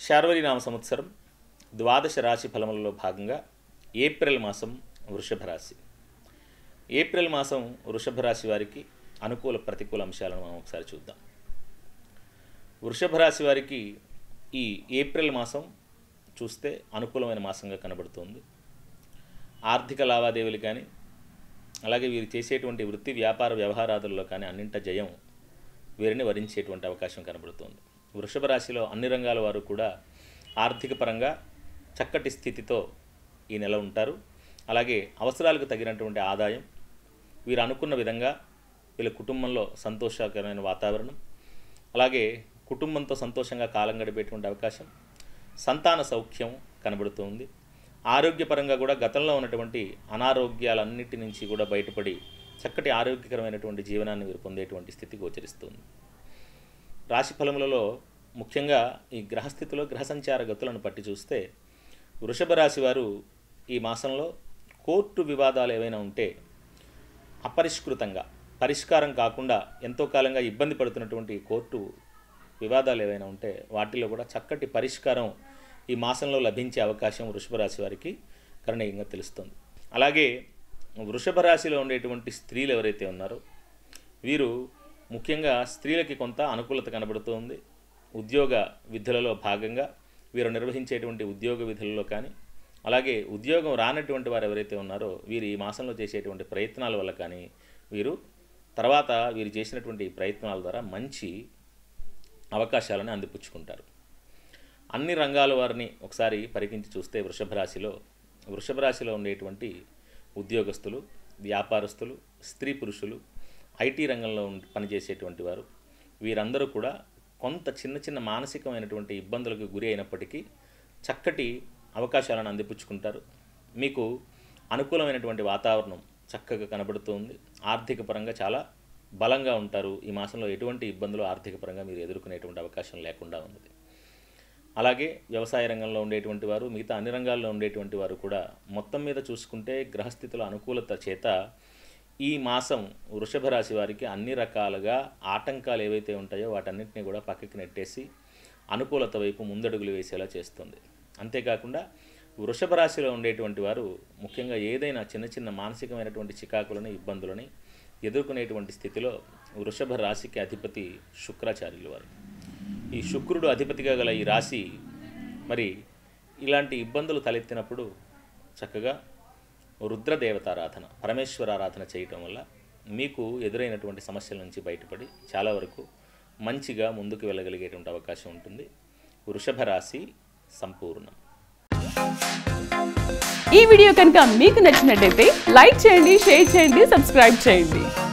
శార్వరి నామ సంవత్సరం ద్వాదశ రాశి ఫలములలో భాగంగా ఏప్రిల్ మాసం వృషభ రాశి ఏప్రిల్ మాసం వృషభ రాశి వారికి అనుకూల ప్రతికూల అంశాలను మనం ఒకసారి చూద్దాం వృషభ రాశి వారికి ఈ ఏప్రిల్ మాసం చూస్తే అనుకూలమైన మాసంగా కనబడుతుంది ఆర్థిక లావాదేవీలు కానీ అలాగే వీరు చేసేటువంటి వృత్తి వ్యాపార వ్యవహారాదుల్లో కానీ అన్నింట జయం వీరిని వరించేటువంటి అవకాశం కనబడుతుంది వృషభ రాశిలో అన్ని రంగాల వారు కూడా ఆర్థిక పరంగా చక్కటి స్థితితో ఈ నెల ఉంటారు అలాగే అవసరాలకు తగినటువంటి ఆదాయం వీరు అనుకున్న విధంగా వీళ్ళ కుటుంబంలో సంతోషకరమైన వాతావరణం అలాగే కుటుంబంతో సంతోషంగా కాలం గడిపేటువంటి అవకాశం సంతాన సౌఖ్యం కనబడుతుంది ఆరోగ్యపరంగా కూడా గతంలో ఉన్నటువంటి అనారోగ్యాలన్నిటి నుంచి కూడా బయటపడి చక్కటి ఆరోగ్యకరమైనటువంటి జీవనాన్ని వీరు పొందేటువంటి స్థితి గోచరిస్తుంది రాశి ఫలములలో ముఖ్యంగా ఈ గ్రహస్థితిలో గ్రహ సంచార గతులను పట్టి చూస్తే వృషభ రాశి వారు ఈ మాసంలో కోర్టు వివాదాలు ఏవైనా ఉంటే అపరిష్కృతంగా పరిష్కారం కాకుండా ఎంతో కాలంగా ఇబ్బంది పడుతున్నటువంటి కోర్టు వివాదాలు ఏవైనా ఉంటే వాటిలో కూడా చక్కటి పరిష్కారం ఈ మాసంలో లభించే అవకాశం వృషభ రాశి వారికి కరణీయంగా తెలుస్తుంది అలాగే వృషభ రాశిలో ఉండేటువంటి స్త్రీలు ఎవరైతే ఉన్నారో వీరు ముఖ్యంగా స్త్రీలకి కొంత అనుకూలత కనబడుతుంది ఉద్యోగ విధులలో భాగంగా వీరు నిర్వహించేటువంటి ఉద్యోగ విధులలో కానీ అలాగే ఉద్యోగం రానటువంటి వారు ఎవరైతే ఉన్నారో వీరు ఈ మాసంలో చేసేటువంటి ప్రయత్నాల వల్ల కానీ వీరు తర్వాత వీరు చేసినటువంటి ప్రయత్నాల ద్వారా మంచి అవకాశాలను అందిపుచ్చుకుంటారు అన్ని రంగాల వారిని ఒకసారి పరికించి చూస్తే వృషభ రాశిలో వృషభ రాశిలో ఉండేటువంటి ఉద్యోగస్తులు వ్యాపారస్తులు స్త్రీ పురుషులు ఐటీ రంగంలో ఉండి పనిచేసేటువంటి వారు వీరందరూ కూడా కొంత చిన్న చిన్న మానసికమైనటువంటి ఇబ్బందులకు గురి అయినప్పటికీ చక్కటి అవకాశాలను అందిపుచ్చుకుంటారు మీకు అనుకూలమైనటువంటి వాతావరణం చక్కగా కనబడుతుంది ఆర్థిక పరంగా చాలా బలంగా ఉంటారు ఈ మాసంలో ఎటువంటి ఇబ్బందులు ఆర్థిక పరంగా మీరు ఎదుర్కొనేటువంటి అవకాశం లేకుండా ఉన్నది అలాగే వ్యవసాయ రంగంలో ఉండేటువంటి వారు మిగతా అన్ని రంగాల్లో ఉండేటువంటి వారు కూడా మొత్తం మీద చూసుకుంటే గ్రహస్థితుల అనుకూలత చేత ఈ మాసం వృషభ రాశి వారికి అన్ని రకాలుగా ఆటంకాలు ఏవైతే ఉంటాయో వాటన్నిటిని కూడా పక్కకి నెట్టేసి అనుకూలత వైపు ముందడుగులు వేసేలా చేస్తుంది అంతేకాకుండా వృషభ రాశిలో ఉండేటువంటి వారు ముఖ్యంగా ఏదైనా చిన్న చిన్న మానసికమైనటువంటి చికాకులని ఇబ్బందులని ఎదుర్కొనేటువంటి స్థితిలో వృషభ రాశికి అధిపతి శుక్రాచార్యులు వారు ఈ శుక్రుడు అధిపతిగా గల ఈ రాశి మరి ఇలాంటి ఇబ్బందులు తలెత్తినప్పుడు చక్కగా రుద్రదేవతారాధన పరమేశ్వరారాధన చేయటం వల్ల మీకు ఎదురైనటువంటి సమస్యల నుంచి బయటపడి చాలా వరకు మంచిగా ముందుకు వెళ్ళగలిగేటువంటి అవకాశం ఉంటుంది వృషభ రాశి సంపూర్ణం ఈ వీడియో కనుక మీకు నచ్చినట్టయితే లైక్ చేయండి షేర్ చేయండి సబ్స్క్రైబ్ చేయండి